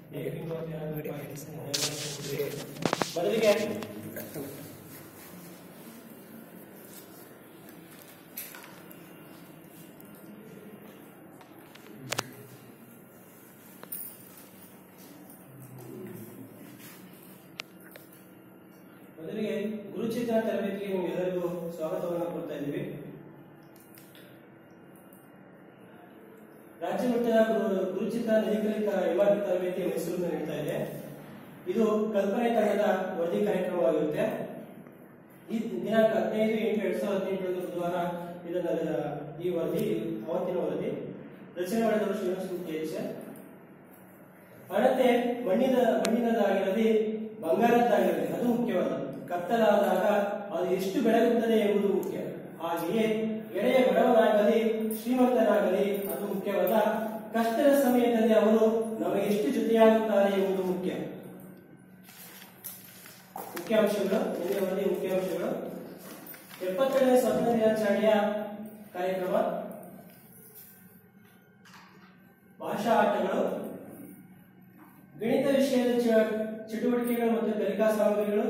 ಮೊದಲಿಗೆ ಮೊದಲಿಗೆ ಗುರುಚಿಂತನ ತರಬೇತಿಗೆ ನಿಮ್ಗೆಲ್ಲರಿಗೂ ಸ್ವಾಗತವನ್ನು ಕೊಡ್ತಾ ಇದ್ದೀವಿ ರಾಜ್ಯ ಮಟ್ಟದ ಗುರು- ಗುರುಚಿಂತನ ನಿಧಿಕಲಿತ ಇಮಾರತಿ ತರಬೇತಿ ಮೈಸೂರಿನಲ್ಲಿ ನಡೀತಾ ಇದೆ ಇದು ಕಲ್ಪನೆ ತಂಡದ ವರದಿ ಕಾರ್ಯಕ್ರಮವಾಗಿರುತ್ತೆ ಈ ದಿನಾಂಕ ಹದಿನೈದು ಎಂಟು ಎರಡ್ ಸಾವಿರದ ಹದಿನೆಂಟರಂದು ಬುಧವಾರ ಇದನ್ನ ಈ ವರದಿ ಅವತ್ತಿನ ವರದಿ ರಚನೆ ಮಾಡಿದವರು ಶ್ರೀನಿವಾಸ ಮೂರ್ತಿ ಎಚ್ ಹಣತೆ ಮಣ್ಣಿನ ಮಣ್ಣಿನದಾಗಿರಲಿ ಬಂಗಾರದ್ದಾಗಿರಲಿ ಅದು ಮುಖ್ಯವಾದ ಕತ್ತಲಾದಾಗ ಅದು ಎಷ್ಟು ಬೆಳಗುತ್ತದೆ ಎಂಬುದು ಮುಖ್ಯ ಹಾಗೆಯೇ ಎಳೆಯ ಬಡವನಾಗಲಿ ಶ್ರೀಮಂತನಾಗಲಿ ಅದು ಮುಖ್ಯವಾದ ಕಷ್ಟದ ಸಮಯದಲ್ಲಿ ಅವರು ನಮಗೆ ಎಷ್ಟು ಜೊತೆಯಾಗುತ್ತಾರೆ ಎಂಬುದು ಮುಖ್ಯ ಮುಖ್ಯಾಂಶಗಳು ನಿನ್ನೆ ವರದಿ ಮುಖ್ಯಾಂಶಗಳು ಎಪ್ಪತ್ತೆರಡನೇ ಸ್ವಾತಂತ್ರ್ಯ ದಿನಾಚರಣೆಯ ಕಾರ್ಯಕ್ರಮ ಭಾಷಾ ಆಟಗಳು ಗಣಿತ ವಿಷಯದ ಚ- ಚಟುವಟಿಕೆಗಳು ಮತ್ತು ಕಲಿಕಾ ಸಾಮಗ್ರಿಗಳು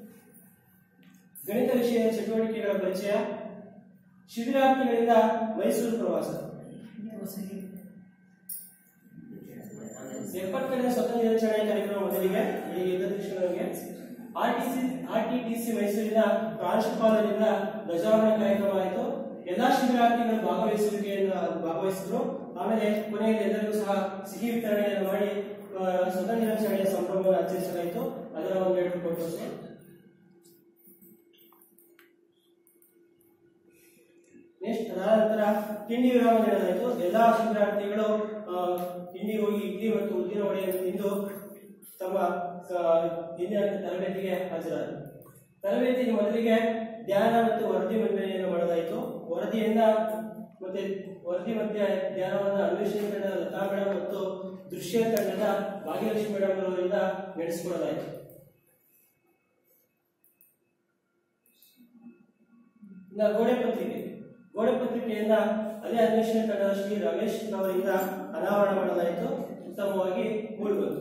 ಗಣಿತ ವಿಷಯದ ಚಟುವಟಿಕೆಗಳ ಪರಿಚಯ ಶಿಬಿರಾರ್ಥಿಗಳಿಂದ ಮೈಸೂರು ಪ್ರವಾಸ ಎಪ್ಪತ್ತೆರಡನೇ ಸ್ವತಂತ್ರ ದಿನಾಚರಣೆ ಕಾರ್ಯಕ್ರಮ ಮೊದಲಿಗೆ ಬೆಳಿಗ್ಗೆ ಎದ್ದ ತಕ್ಷಣ ನಮಗೆ ಆರ್ಟಿಸಿ ಆರ್ಟಿಟಿಸಿ ಮೈಸೂರಿನ ಪ್ರಾಂಶುಪಾಲರಿಂದ ಧ್ವಜಾರೋಹಣ ಕಾರ್ಯಕ್ರಮ ಆಯಿತು ಎಲ್ಲಾ ಶಿಬಿರಾರ್ಥಿಗಳು ಭಾಗವಹಿಸುವಿಕೆಯನ್ನು ಭಾಗವಹಿಸಿದ್ರು ಆಮೇಲೆ ಕೊನೆಯಲ್ಲಿ ಎಲ್ಲರಿಗೂ ಸಹ ಸಿಹಿ ವಿತರಣೆಯನ್ನು ಮಾಡಿ ಆ, ಸ್ವತಂತ್ರ ದಿನಾಚರಣೆಯ ಸಂಭ್ರಮವನ್ನು ಆಚರಿಸಲಾಯಿತು ಅದರ ಒಂದೆರಡು ಫೋಟೋಸ್ ನೆಕ್ಸ್ಟ್ ಅದಾದ ನಂತರ ತಿಂಡಿ ವಿರಾಮ ನೀಡಲಾಯಿತು ಎಲ್ಲಾ ಶಿಬಿರಾರ್ಥಿಗಳು ಆ, ತಿಂಡಿಗೆ ಹೋಗಿ ಇಡ್ಲಿ ಮತ್ತು ಉದ್ದಿನ ವಡೆಯನ್ನು ತಿಂದು ತಮ್ಮ ಆ, ದಿನ ತರಬೇತಿಗೆ ಹಾಜರಾದರು ತರಬೇತಿಗೆ ಮೊದಲಿಗೆ ಧ್ಯಾನ ಮತ್ತು ವರದಿ ಮಂಡನೆಯನ್ನು ಮಾಡಲಾಯಿತು ವರದಿಯನ್ನ ಮತ್ತೆ ವರದಿ ಮಧ್ಯೆ ಧ್ಯಾನವನ್ನು ಅನ್ವೇಷಣೆ ತಂಡದ ಲತಾ ಮೇಡಮ್ ಮತ್ತು ದೃಶ್ಯ ತಂಡದ ಭಾಗ್ಯಲಕ್ಷ್ಮಿ ಮೇಡಮ್ ಅವರಿಂದ ನಡೆಸಿಕೊಡಲಾಯಿತು ಇನ್ನ ಗೋಡೆ ಪತ್ರಿಕೆ ಗೋಡೆ ಪತ್ರಿಕೆಯನ್ನ ಅದೇ ಅನ್ವೇಷಣೆ ತಂಡದ ಶ್ರೀ ರಮೇಶ್ ಅವರಿಂದ ಅನಾವರಣ ಮಾಡಲಾಯಿತು ಉತ್ತಮವಾಗಿ ಮೂಡಿಬಂತು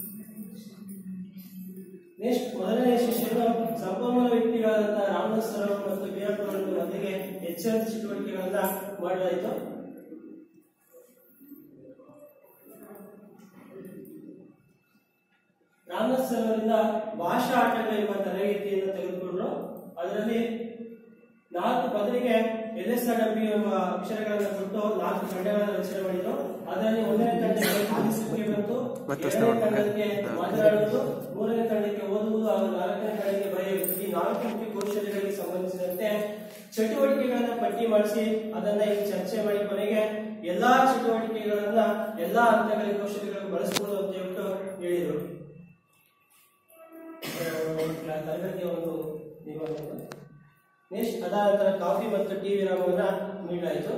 ನೆಕ್ಸ್ಟ್ ಮೊದಲನೇ ಶಿಷ್ಯರು ಸಂಪನ್ಮೂಲ ವ್ಯಕ್ತಿಗಳಾದಂತಹ ರಾಮದಾಸ್ ಸರ್ ಅವರು ಮತ್ತು ವೀರಪ್ಪ ಅವರನ್ನು ಮೊದಲಿಗೆ ಎಚ್ಚರಿತ ಚಟುವಟಿಕೆಗಳನ್ನ ಮಾಡಲಾಯಿತು ರಾಮದಾಸ್ ಸರ್ ಅವರಿಂದ ಭಾಷಾ ಆಟಗಳು ಎಂಬ ತರಬೇತಿಯನ್ನು ತೆಗೆದುಕೊಂಡ್ರು ಅದರಲ್ಲಿ ನಾಲ್ಕು ಬದಲಿಗೆ ಎಲ್ ಎಸ್ ಆರ್ ಡಬ್ಲ್ಯೂ ಎಂಬ ಅಕ್ಷರಗಳನ್ನು ಕೊಟ್ಟು ನಾಲ್ಕು ತಂಡಗಳನ್ನು ರಚನೆ ಮಾಡಿದ್ರು ಅದರಲ್ಲಿ ಒಂದನೇ ತಂಡಕ್ಕೆ ಆಲಿಸುವಿಕೆ ಬಂತು ಎರಡನೇ ತಂಡಕ್ಕೆ ಮಾತನಾಡುವುದು ಮೂರನೇ ತಂಡಕ್ಕೆ ಓದುವುದು ಹಾಗೂ ನಾಲ್ಕನೇ ತಂಡಕ್ಕೆ ಬರೆಯುವುದು ಈ ನಾಲ್ಕು ಮುಖ್ಯ ಕೌಶಲ್ಯಗಳಿಗೆ ಸಂಬಂಧಿಸಿದಂತೆ ಚಟುವಟಿಕೆಗಳನ್ನ ಪಟ್ಟಿ ಮಾಡಿಸಿ ಅದನ್ನ ಇಲ್ಲಿ ಚರ್ಚೆ ಮಾಡಿ ಕೊನೆಗೆ ಎಲ್ಲಾ ಚಟುವಟಿಕೆಗಳನ್ನ ಎಲ್ಲಾ ಹಂತಗಳ ಕೌಶಲ್ಯಗಳನ್ನು ಬಳಸಬಹುದು ಅಂತ ಹೇಳ್ಬಿಟ್ಟು ಹೇಳಿದರು ತರಗತಿಯ ಒಂದು ನಿರ್ವಹಣೆ ನೆಕ್ಸ್ಟ್ ಅದಾದ ನಂತರ ಕಾಫಿ ಮತ್ತು ಟಿ ವಿರಾಮವನ್ನ ನೀಡಲಾಯಿತು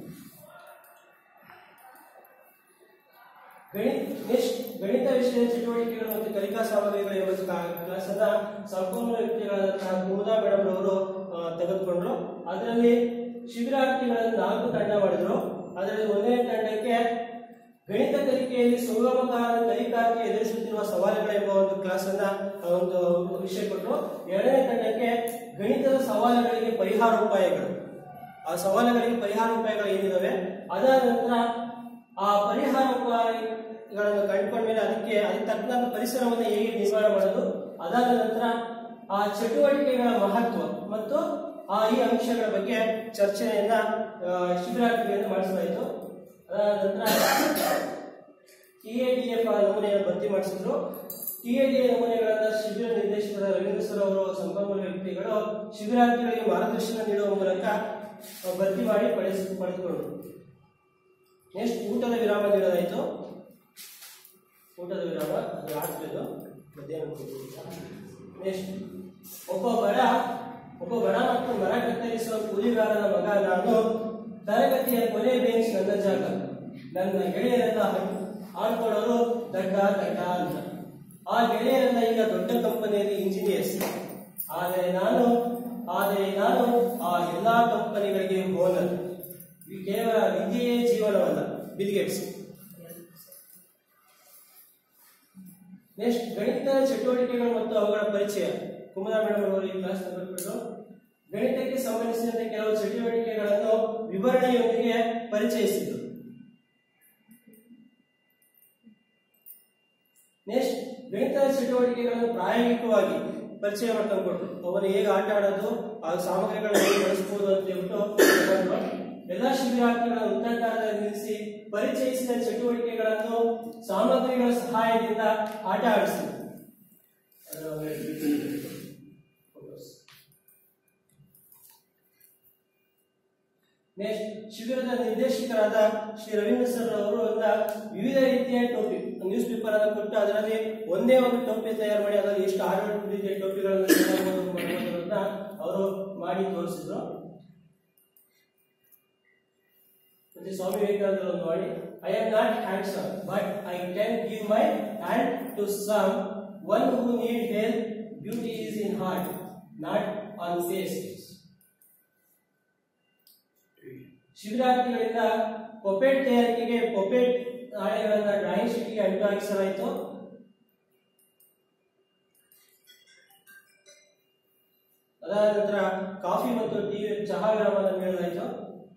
ಗಣಿತ ನೆಕ್ಸ್ಟ್ ಗಣಿತ ವಿಷಯದ ಚಟುವಟಿಕೆಗಳು ಮತ್ತು ಕಲಿಕಾ ಸಾಮಗ್ರಿಗಳು ಎಂಬ ಕ್ಲಾಸ್ ಅನ್ನ ಸಂಪೂರ್ಣ ವ್ಯಕ್ತಿಗಳಾದಂತಹ ಕುಮುದಾ ಮೇಡಮ್ ಅವರು ಆ, ತೆಗೆದುಕೊಂಡ್ರು ಅದರಲ್ಲಿ ಶಿಬಿರಾರ್ಥಿಗಳನ್ನು ನಾಲ್ಕು ತಂಡ ಮಾಡಿದ್ರು ಅದರಲ್ಲಿ ಒಂದನೇ ತಂಡಕ್ಕೆ ಗಣಿತ ಕಲಿಕೆಯಲ್ಲಿ ಸುಗಮಕಾರ ಕಲಿಕಾರ್ಥಿ ಎದುರಿಸುತ್ತಿರುವ ಸವಾಲುಗಳು ಎಂಬ ಒಂದು ಕ್ಲಾಸ್ ಅನ್ನ ಆ, ಒಂದು ವಿಷಯ ಕೊಟ್ಟರು ಎರಡನೇ ತಂಡಕ್ಕೆ ಗಣಿತದ ಸವಾಲುಗಳಿಗೆ ಪರಿಹಾರ ಉಪಾಯಗಳು ಆ ಸವಾಲುಗಳಿಗೆ ಪರಿಹಾರ ಉಪಾಯಗಳು ಏನಿದಾವೆ ಅದಾದ ನಂತರ ಆ ಪರಿಹಾರ ಉಪಾಯಗಳನ್ನು ಕಂಡುಕೊಂಡ ಮೇಲೆ ಅದಕ್ಕೆ ಅದಕ್ಕೆ ತಕ್ಕಂತ ಪರಿಸರವನ್ನು ಹೇಗೆ ನಿರ್ಮಾಣ ಮಾಡೋದು ಅದಾದ ನಂತರ ಆ ಚಟುವಟಿಕೆಗಳ ಮಹತ್ವ ಮತ್ತು ಆ ಈ ಅಂಶಗಳ ಬಗ್ಗೆ ಚರ್ಚೆಯನ್ನ ಆ, ಶಿಬಿರಾರ್ಥಿಗಳಿಂದ ಮಾಡಿಸಲಾಯಿತು ಅದಾದ ನಂತರ ಟಿಎಡಿಎಫ್ ನಮೂನೆಯನ್ನು ಭರ್ತಿ ಮಾಡಿಸಿದ್ರು ಟಿಎಡಿಎ ನಮೂನೆಗಳನ್ನ ಶಿಬಿರ ನಿರ್ದೇಶಕರ ರವೀಂದ್ರ ಸರ್ ಅವರು ಸಂಪನ್ಮೂಲ ವ್ಯಕ್ತಿಗಳು ಶಿಬಿರಾರ್ಥಿಗಳಿಗೆ ಮಾರ್ಗದರ್ಶನ ನೀಡುವ ಮೂಲಕ ಆ, ಭರ್ತಿ ಮಾಡಿ ಪಡೆಸ್ ಪಡೆದುಕೊಂಡರು ನೆಕ್ಸ್ಟ್ ಊಟದ ವಿರಾಮ ನೀಡಲಾಯಿತು ಊಟದ ವಿರಾಮ ಅದು ರಾತ್ರಿದು ಮಧ್ಯಾಹ್ನ ನೆಕ್ಸ್ಟ್ ಒಬ್ಬ ಬಡ ಒಬ್ಬ ಬಡ ಮತ್ತು ಮರ ಕತ್ತರಿಸುವ ಕೂಲಿಗಾರನ ಮಗ ನಾನು ತರಗತಿಯ ಕೊನೆ ಬೆಂಚ್ ನನ್ನ ಜಾಗ ನನ್ನ ಗೆಳೆಯರೆಲ್ಲ ಆಡ್ಕೊಳ್ಳೋರು ದಡ್ಡ ದಡ್ಡ ಅಂತ ಆ ಗೆಳೆಯರೆಲ್ಲ ಈಗ ದೊಡ್ಡ ಕಂಪನಿಯಲ್ಲಿ ಇಂಜಿನಿಯರ್ಸ್ ಆದರೆ ನಾನು ಆದರೆ ನಾನು ಆ ಎಲ್ಲಾ ಕಂಪನಿಗಳಿಗೆ ಓನರ್ ಇದು ಕೇವಲ ವಿದ್ಯೆಯೇ ಜೀವನವಲ್ಲ ಬಿಲ್ಗೇಟ್ಸ್ ನೆಕ್ಸ್ಟ್ ಗಣಿತ ಚಟುವಟಿಕೆಗಳು ಮತ್ತು ಅವುಗಳ ಪರಿಚಯ ಕುಮುದಾ ಮೇಡಮ್ ಅವರು ಈ ಕ್ಲಾಸ್ ತಗೊಂಡ್ಬಿಟ್ಟು ಗಣಿತಕ್ಕೆ ಸಂಬಂಧಿಸಿದಂತೆ ಕೆಲವು ಚಟುವಟಿಕೆಗಳನ್ನು ವಿವರಣೆಯೊಂದಿಗೆ ಪರಿಚಯಿಸಿದ್ರು ನೆಕ್ಸ್ಟ್ ಗಣಿತ ಚಟುವಟಿಕೆಗಳನ್ನು ಪ್ರಾಯೋಗಿಕವಾಗಿ ಪರಿಚಯ ಮಾಡ್ಕೊಂಡು ಕೊಟ್ರು ಅವನು ಹೇಗೆ ಆಟ ಆಡೋದು ಆ ಸಾಮಗ್ರಿಗಳನ್ನು ಹೇಗೆ ಬಳಸಬಹುದು ಅಂತ ಹೇಳ್ಬಿಟ್ಟು ಕೊಟ್ರು. ಎಲ್ಲಾ ಶಿಬಿರಾರ್ಥಿಗಳನ್ನು ಉತ್ತರಕಾಲದಲ್ಲಿ ನಿಲ್ಲಿಸಿ ಪರಿಚಯಿಸಿದ ಚಟುವಟಿಕೆಗಳನ್ನು ಸಾಮಗ್ರಿಗಳ ಸಹಾಯದಿಂದ ಆಟ ಆಡಿಸಿದ್ರು ನೆಕ್ಸ್ಟ್ ಶಿಬಿರದ ನಿರ್ದೇಶಕರಾದ ಶ್ರೀ ರವೀಂದ್ರ ಸರ್ ಅವರು ಒಂದು ವಿವಿಧ ರೀತಿಯ ಟೋಪಿ ನ್ಯೂಸ್ ಪೇಪರ್ ಅನ್ನು ಕೊಟ್ಟು ಅದರಲ್ಲಿ ಒಂದೇ ಒಂದು ಟೋಪಿ ತಯಾರು ಮಾಡಿ ಅದರಲ್ಲಿ ಎಷ್ಟು ಆರು ರೀತಿಯ ಟೋಪಿಗಳನ್ನು ತಯಾರು ಮಾಡೋದು ಮಾಡ್ಬೋದು ಅಂತ ಅವರು ಮಾಡಿ ತೋರಿಸಿದ್ರು ಮತ್ತೆ ಸ್ವಾಮಿ ವಿವೇಕಾನಂದರು ಒಂದು ಮಾಡಿ I am not handsome but I can give my hand to some one who need help beauty is in heart not on face ಶಿಬಿರಾರ್ಥಿಗಳಿಂದ ಪೊಪೆಟ್ ತಯಾರಿಕೆಗೆ ಪೊಪೆಟ್ ಹಾಳೆಗಳನ್ನ ಡ್ರಾಯಿಂಗ್ ಶೀಟ್ಗೆ ಅಂಟು ಹಾಕಿಸಲಾಯಿತು ಅದಾದ ನಂತರ ಕಾಫಿ ಮತ್ತು ಟೀ ಚಹಾ ಗ್ರಾಮವನ್ನು ನೀಡಲಾಯಿತು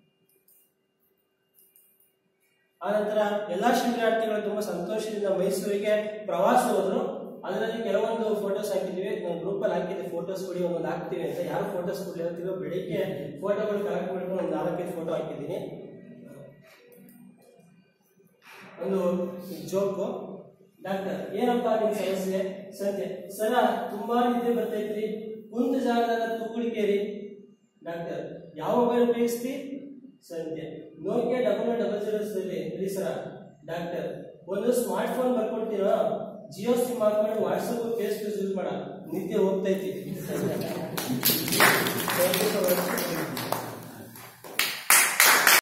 ಆನಂತರ ಎಲ್ಲಾ ಶಿಬಿರಾರ್ಥಿಗಳು ತುಂಬಾ ಸಂತೋಷದಿಂದ ಮೈಸೂರಿಗೆ ಪ್ರವಾಸ ಹೋದ್ರು ಅದರಲ್ಲಿ ಕೆಲವೊಂದು ಫೋಟೋಸ್ ಹಾಕಿದ್ವಿ ನಾನು ಗ್ರೂಪ್ ಅಲ್ಲಿ ಹಾಕಿದ್ದೆ ಫೋಟೋಸ್ ಕೊಡಿ ಒಂದೊಂದು ಹಾಕ್ತೀನಿ ಅಂತ ಯಾರು ಫೋಟೋಸ್ ಕೊಡ್ಲಿಲ್ಲ ಬೆಳಿಗ್ಗೆ ಫೋಟೋಗಳು ಕಲೆಕ್ಟ್ ಮಾಡ್ಕೊಂಡು ಒಂದು ನಾಲ್ಕೈದು ಫೋಟೋ ಹಾಕಿದ್ದೀನಿ ಒಂದು ಜೋಕು ಡಾಕ್ಟರ್ ಏನಪ್ಪಾ ನಿಮ್ ಸಮಸ್ಯೆ ಸಂತೆ ಸರ ತುಂಬಾ ನಿದ್ದೆ ಬರ್ತೈತ್ರಿ ಕುಂತ ಜಾಗದಾಗ ತೂಗುಳಿಕೇರಿ ಡಾಕ್ಟರ್ ಯಾವ ಮೊಬೈಲ್ ಉಪಯೋಗಿಸ್ತಿ ಸಂತೆ ನೋಕಿಯಾ ಡಬಲ್ ಡಬಲ್ ಜೀರೋ ಇಲ್ಲಿ ಸರ ಡಾಕ್ಟರ್ ಒಂದು ಸ್ಮಾರ್ಟ್ ಫೋನ್ ಬರ್ಕೊಡ್ತೀರಾ ಜಿಯೋ ಸಿಮ್ ಹಾಕೊಂಡು ವಾಟ್ಸಪ್ ಫೇಸ್ಬುಕ್ ಯೂಸ್ ಮಾಡ ನಿದ್ದೆ ಹೋಗ್ತೈತಿ